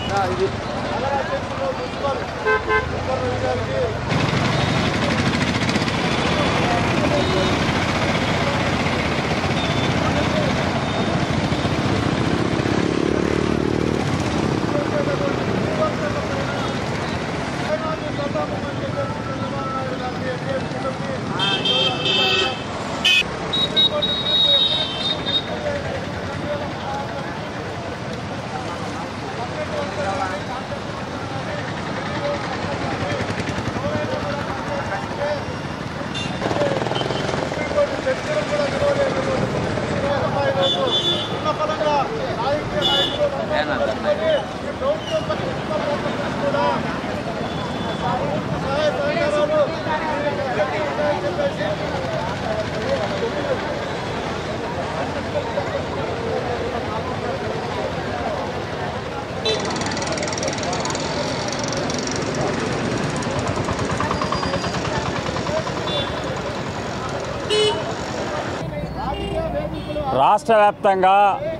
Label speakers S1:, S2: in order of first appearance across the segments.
S1: రాష్ట్ర వ్యాప్తంగా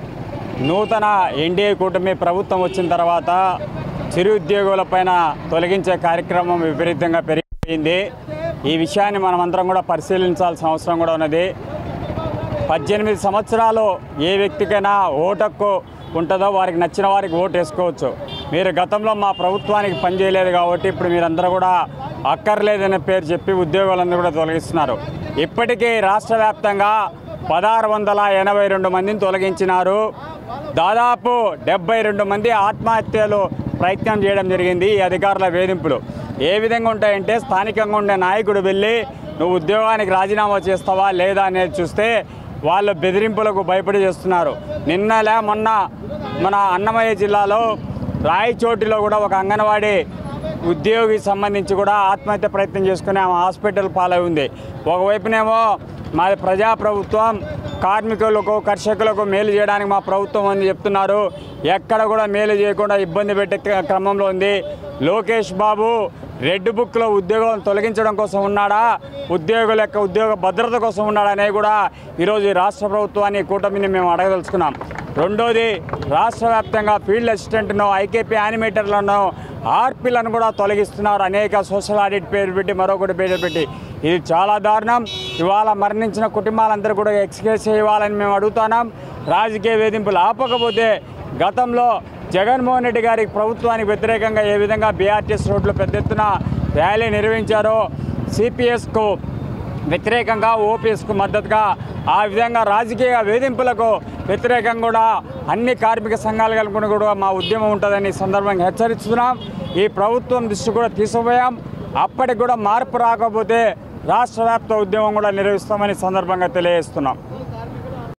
S1: నూతన ఎన్డీఏ కూటమి ప్రభుత్వం వచ్చిన తర్వాత చిరుద్యోగులపైన తొలగించే కార్యక్రమం విపరీతంగా పెరిగిపోయింది ఈ విషయాన్ని మనమందరం కూడా పరిశీలించాల్సిన అవసరం కూడా ఉన్నది పద్దెనిమిది సంవత్సరాలు ఏ వ్యక్తికైనా ఓటక్కు ఉంటుందో వారికి నచ్చిన వారికి ఓటు వేసుకోవచ్చు మీరు గతంలో మా ప్రభుత్వానికి పనిచేయలేదు కాబట్టి ఇప్పుడు మీరందరూ కూడా అక్కర్లేదనే పేరు చెప్పి ఉద్యోగాలందరూ కూడా తొలగిస్తున్నారు ఇప్పటికీ రాష్ట్ర వ్యాప్తంగా పదహారు వందల ఎనభై రెండు మందిని తొలగించినారు దాదాపు డెబ్బై రెండు మంది ఆత్మహత్యలు ప్రయత్నం చేయడం జరిగింది ఈ అధికారుల వేధింపులు ఏ విధంగా ఉంటాయంటే స్థానికంగా ఉండే నాయకుడు వెళ్ళి నువ్వు ఉద్యోగానికి రాజీనామా చేస్తావా లేదా అనేది చూస్తే వాళ్ళు బెదిరింపులకు భయపడి చేస్తున్నారు నిన్నలే మొన్న మన అన్నమయ్య జిల్లాలో రాయచోటిలో కూడా ఒక అంగన్వాడీ ఉద్యోగి సంబంధించి కూడా ఆత్మహత్య ప్రయత్నం చేసుకుని ఆమె హాస్పిటల్ పాలై ఉంది ఒకవైపునేమో మాది ప్రజాప్రభుత్వం కార్మికులకు కర్షకులకు మేలు చేయడానికి మా ప్రభుత్వం అని చెప్తున్నారు ఎక్కడ కూడా మేలు చేయకుండా ఇబ్బంది పెట్టే క్ర- క్రమంలో ఉంది లోకేష్ బాబు రెడ్ బుక్లో ఉద్యోగం తొలగించడం కోసం ఉన్నాడా ఉద్యోగుల యొక్క ఉద్యోగ భద్రత కోసం ఉన్నాడా అనేది కూడా ఈరోజు ఈ రాష్ట్ర ప్రభుత్వాన్ని కూటమిని మేము అడగదలుచుకున్నాం రెండోది రాష్ట్ర వ్యాప్తంగా ఫీల్డ్ అసిస్టెంట్ను ఐకేపీ యానిమేటర్లను ఆర్పీలను కూడా తొలగిస్తున్నారు అనేక సోషల్ ఆడిట్ పేరు పెట్టి మరొకటి పేరు పెట్టి ఇది చాలా దారుణం ఇవాళ మరణించిన కుటుంబాలందరూ కూడా ఎక్స్కేస్ ఇవ్వాలని మేము అడుగుతున్నాం రాజకీయ వేధింపులు ఆపకపోతే గతంలో జగన్మోహన్ రెడ్డి గారి ప్రభుత్వానికి వ్యతిరేకంగా ఏ విధంగా బీఆర్టీఎస్ రోడ్లు పెద్ద ఎత్తున ర్యాలీ నిర్వహించారో సిపిఎస్కు వ్యతిరేకంగా ఓపీఎస్కు మద్దతుగా ఆ విధంగా రాజకీయ వేధింపులకు వ్యతిరేకంగా కూడా అన్ని కార్మిక సంఘాలు కలుపుకుని కూడా మా ఉద్యమం ఉంటుందని ఈ సందర్భంగా హెచ్చరిస్తున్నాం ఈ ప్రభుత్వం దృష్టి కూడా తీసుకుపోయాం అప్పటికి కూడా మార్పు రాకపోతే రాష్ట్ర వ్యాప్త ఉద్యమం కూడా నిర్వహిస్తామని ఈ సందర్భంగా తెలియజేస్తున్నాం